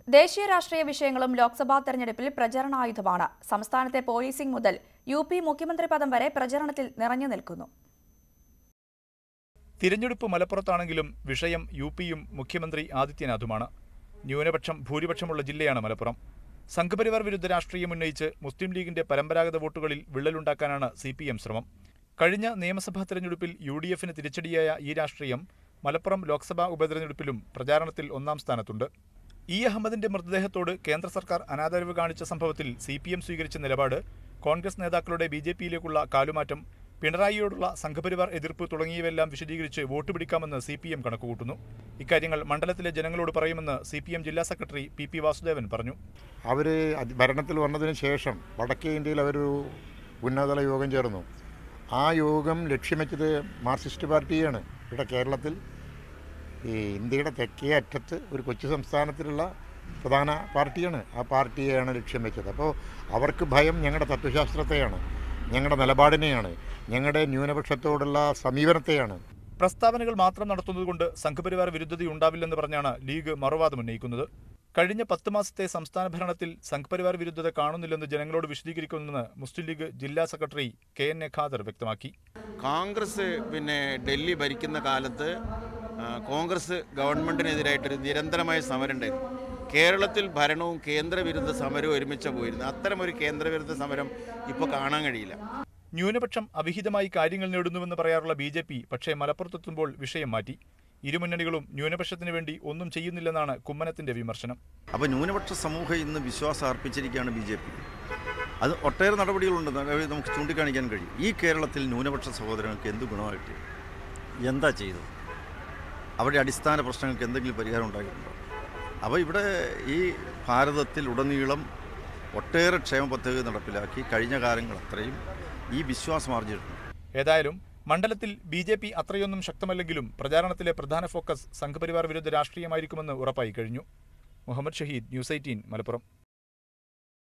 ദേശീയ രാഷ്ട്രീയ വിഷയങ്ങളും ലോക്സഭാ തെരഞ്ഞെടുപ്പിൽ പ്രചരണായുധമാണ് സംസ്ഥാനത്തെ പോലീസിംഗ് മുതൽ യു പി മുഖ്യമന്ത്രി പദം വരെ പ്രചരണത്തിൽ നിറഞ്ഞു നിൽക്കുന്നു തിരഞ്ഞെടുപ്പ് മലപ്പുറത്താണെങ്കിലും വിഷയം യു പിയും മുഖ്യമന്ത്രി ആദിത്യനാഥുമാണ് ന്യൂനപക്ഷം ഭൂരിപക്ഷമുള്ള ജില്ലയാണ് മലപ്പുറം സംഘപരിവാർ വിരുദ്ധ രാഷ്ട്രീയം ഉന്നയിച്ച് മുസ്ലിം ലീഗിന്റെ പരമ്പരാഗത വോട്ടുകളിൽ വിള്ളലുണ്ടാക്കാനാണ് സി പി എം ശ്രമം കഴിഞ്ഞ നിയമസഭാ തെരഞ്ഞെടുപ്പിൽ യു ഡി എഫിന് തിരിച്ചടിയായ ഈ രാഷ്ട്രീയം മലപ്പുറം ലോക്സഭാ ഉപതെരഞ്ഞെടുപ്പിലും പ്രചാരണത്തിൽ ഒന്നാം സ്ഥാനത്തുണ്ട് ഇ അഹമ്മദിന്റെ മൃതദേഹത്തോട് കേന്ദ്ര സർക്കാർ അനാദരവ് കാണിച്ച സംഭവത്തിൽ സി പി എം സ്വീകരിച്ച നിലപാട് കോൺഗ്രസ് നേതാക്കളുടെ ബി ജെ പിയിലേക്കുള്ള കാലുമാറ്റം പിണറായിയോടുള്ള സംഘപരിവാർ എതിർപ്പ് തുടങ്ങിയവയെല്ലാം വിശദീകരിച്ച് വോട്ട് പിടിക്കാമെന്ന് സി പി എം കണക്കുകൂട്ടുന്നു ഇക്കാര്യങ്ങൾ മണ്ഡലത്തിലെ ജനങ്ങളോട് പറയുമെന്ന് സി പി എം ജില്ലാ സെക്രട്ടറി പി പി വാസുദേവൻ പറഞ്ഞു അവർ ഭരണത്തിൽ വന്നതിന് ശേഷം വടക്കേ ഇന്ത്യയിൽ അവരൊരു ഉന്നതതല യോഗം ചേർന്നു ആ യോഗം ലക്ഷ്യം വെച്ചത് മാർക്സിസ്റ്റ് പാർട്ടിയാണ് ഇവിടെ കേരളത്തിൽ ഈ ഇന്ത്യയുടെ തെക്കേ അറ്റത്ത് ഒരു കൊച്ചു സംസ്ഥാനത്തിലുള്ള പ്രധാന പാർട്ടിയാണ് ആ പാർട്ടിയെയാണ് ലക്ഷ്യം വെച്ചത് അപ്പോൾ അവർക്ക് ഭയം ഞങ്ങളുടെ തത്വശാസ്ത്രത്തെയാണ് ഞങ്ങളുടെ നിലപാടിനെയാണ് ഞങ്ങളുടെ ന്യൂനപക്ഷത്തോടുള്ള സമീപനത്തെയാണ് പ്രസ്താവനകൾ മാത്രം നടത്തുന്നതുകൊണ്ട് സംഘപരിവാർ വിരുദ്ധതയുണ്ടാവില്ലെന്ന് പറഞ്ഞാണ് ലീഗ് മറുവാദം ഉന്നയിക്കുന്നത് കഴിഞ്ഞ പത്ത് മാസത്തെ സംസ്ഥാന ഭരണത്തിൽ സംഘപരിവാർ വിരുദ്ധത കാണുന്നില്ലെന്ന് ജനങ്ങളോട് വിശദീകരിക്കുമെന്ന് മുസ്ലിം ലീഗ് ജില്ലാ secretary K N A Khader വ്യക്തമാക്കി കോൺഗ്രസ് പിന്നെ ഡൽഹി ഭരിക്കുന്ന കാലത്ത് ആ, കോൺഗ്രസ് ഗവൺമെൻറ്റിനെതിരായിട്ടൊരു നിരന്തരമായ സമരം ഉണ്ടായിരുന്നു കേരളത്തിൽ ഭരണവും കേന്ദ്രവിരുദ്ധ സമരവും ഒരുമിച്ച് പോയിരുന്നു അത്തരം ഒരു കേന്ദ്രവിരുദ്ധ സമരം ഇപ്പോൾ കാണാൻ കഴിയില്ല ന്യൂനപക്ഷം അവിഹിതമായി കാര്യങ്ങൾ നേടുന്നുവെന്ന് പറയാറുള്ള ബി ജെ പി പക്ഷേ മലപ്പുറത്തെത്തുമ്പോൾ വിഷയം മാറ്റി ഇരുമുന്നണികളും ന്യൂനപക്ഷത്തിന് വേണ്ടി ഒന്നും ചെയ്യുന്നില്ലെന്നാണ് കുമ്മനത്തിന്റെ വിമർശനം അപ്പോൾ ന്യൂനപക്ഷ സമൂഹം ഇന്ന് വിശ്വാസം അർപ്പിച്ചിരിക്കുകയാണ് ബി ജെ പി അത് ഒട്ടേറെ നടപടികളുണ്ട് നടപടി നമുക്ക് ചൂണ്ടിക്കാണിക്കാൻ കഴിയും ഈ കേരളത്തിൽ ന്യൂനപക്ഷ സഹോദരങ്ങൾക്ക് എന്ത് ഗുണമായിട്ട് എന്താ ചെയ്തത് അവരുടെ അടിസ്ഥാന പ്രശ്നങ്ങൾക്ക് എന്തെങ്കിലും പരിഹാരം ഉണ്ടായിട്ടുണ്ടോ അപ്പോൾ ഇവിടെ ഈ ഭാരതത്തിൽ ഉടനീളം ഒട്ടേറെ ക്ഷേമ പദ്ധതി നടപ്പിലാക്കി കഴിഞ്ഞ കാലങ്ങൾ അത്രയും ഈ വിശ്വാസം ആർജിച്ചിട്ടുണ്ട് ഏതായാലും മണ്ഡലത്തിൽ ബി ജെ പി അത്രയൊന്നും ശക്തമല്ലെങ്കിലും പ്രചാരണത്തിലെ പ്രധാന ഫോക്കസ് സംഘപരിവാർ വിരുദ്ധ രാഷ്ട്രീയമായിരിക്കുമെന്ന് ഉറപ്പായി കഴിഞ്ഞു മുഹമ്മദ് ഷഹീദ് ന്യൂസ് എയ്റ്റീൻ മലപ്പുറം